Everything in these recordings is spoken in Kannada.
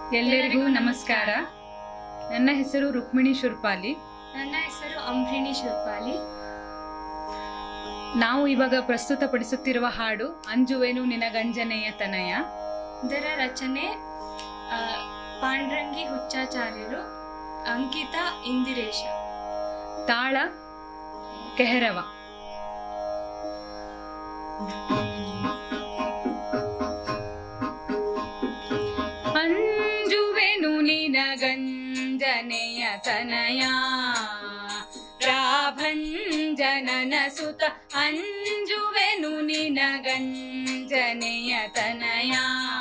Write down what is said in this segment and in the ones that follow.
ಎಲ್ಲರಿಗೂ ನಮಸ್ಕಾರ ನನ್ನ ಹೆಸರು ರುಕ್ಮಿಣಿ ಶುರ್ಪಾಲಿ ನನ್ನ ಹೆಸರು ಅಂಬ್ರಿಣಿ ಶಿವಪಾಲಿ ನಾವು ಇವಾಗ ಪ್ರಸ್ತುತಪಡಿಸುತ್ತಿರುವ ಹಾಡು ಅಂಜುವೆನು ನಿನಗಂಜನೆಯ ತನಯ ಇದರ ರಚನೆ ಆ, ಪಾಂಡ್ರಂಗಿ ಹುಚ್ಚಾಚಾರ್ಯರು ಅಂಕಿತ ಇಂದಿರೇಶ ತಾಳ ಕೆಹರವ ಅಂಜುವೆನು ನಿನಗಂಜನೆಯ ತನಯ ಪ್ರಾಭಂಜನನ ಸುತ ಅಂಜುವೆನು ನಿನಗಂಜನೆಯ ತನಯ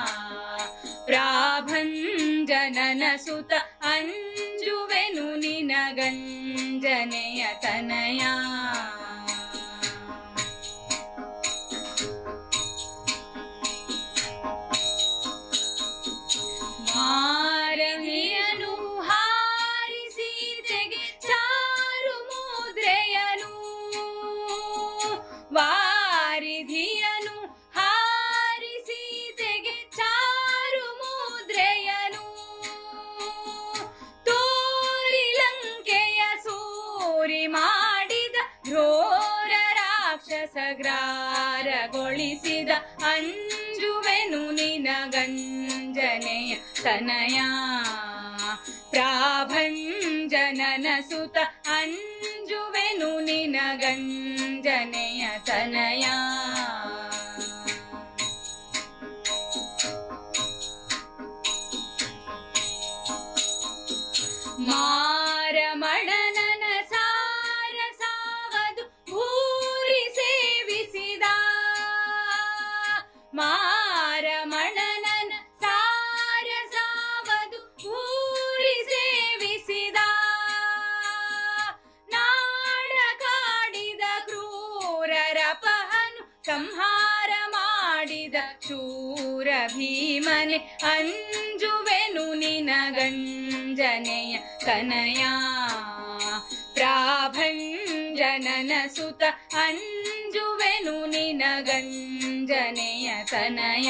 ಪ್ರಾಭಂಜನನ ಸುತ ಅಂಜುವೆನು ನಿನಗಂಜನೆಯ ತನಯ ಮಾರವಿಯನು ಹಾರಿಸಿ ತೆಗೆ ಚಾರು ಮುದ್ರೆಯನು ವಾರಿಧಿಯನು ಹಾರಿಸಿ ತೆಗೆ ಚಾರು ಮುದ್ರೆಯನು ತೋರಿ ಲಂಕೆಯ ಸೂರಿ ಮಾಡಿದ ಘೋರ ರಾಕ್ಷಸಗ್ರಾರಗೊಳಿಸಿದ ಅಂಜುವೆನು ನಿನಗಂಜನೆಯ ತನಯ ಪ್ರಾಭಂಜನನ ಸುತ ಅಂಜುವೆನು ನಿನಗಂಜನೆಯ ತನಯ ಮಾರಮಣನನ ಸಾರ ಸಾವದು ಭೂರಿ ಸೇವಿಸಿದ ಮಾರಮಣನನ ಸಾರ ಸಾವದು ಭೂರಿ ಸೇವಿಸಿದ ನಾಡ ಕಾಡಿದ ಕ್ರೂರರ ಪಹನು ಸಂಹಾರ ಮಾಡಿದ ಶೂರ ಭೀಮನೆ ಅಂಜುವೆನು ನಿನಗಂಜನೆಯ ತನಯ ಪ್ರಾಭಂಜನನ ಸುತ ಅಂಜುವೆನು ನಿನಗಂಜನೆಯ ತನಯ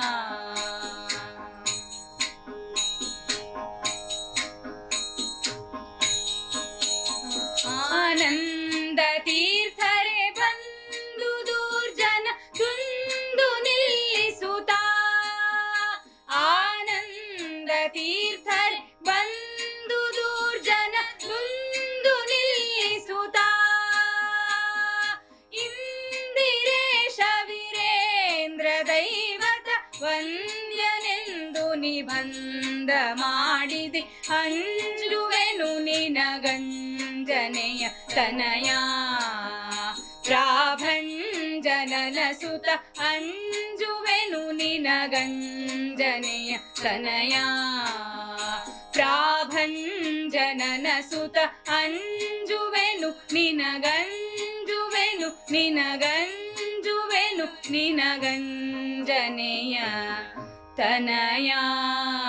ಆನಂದ ತೀರ್ಥರೆ ಬಂದು ದುರ್ಜನ ಚುಂದು ನಿಲ್ಲಿಸುತ್ತ ಆನಂದ ತೀರ್ಥರೆ ಬಂದು ದುರ್ಜನ ಚುಂದು ನಿಲ್ಲಿಸುತ್ತ ಇಂದಿರೇಶ ವೀರೇಂದ್ರ ದೈವತ ವಂದ್ಯನೆಂದು ನಿಬಂಧ ಮಾಡಿದೆ ಅಂಜುವೆನು ನಿನಗಂಜನೆಯ ತನಯ ಪ್ರಾಭಂಜನನ ಸುತ ಅಂಜುವೆನು ನಿನಗಂಜನೆಯ ತನಯ ಪ್ರಾಭಂಜನನ ಸುತ ಅಂಜುವೆನು ನಿನಗಂಜುವೆನು ನಿನಗಂಜುವೆನು ನಿನಗಂಜನೆಯ ತನಯ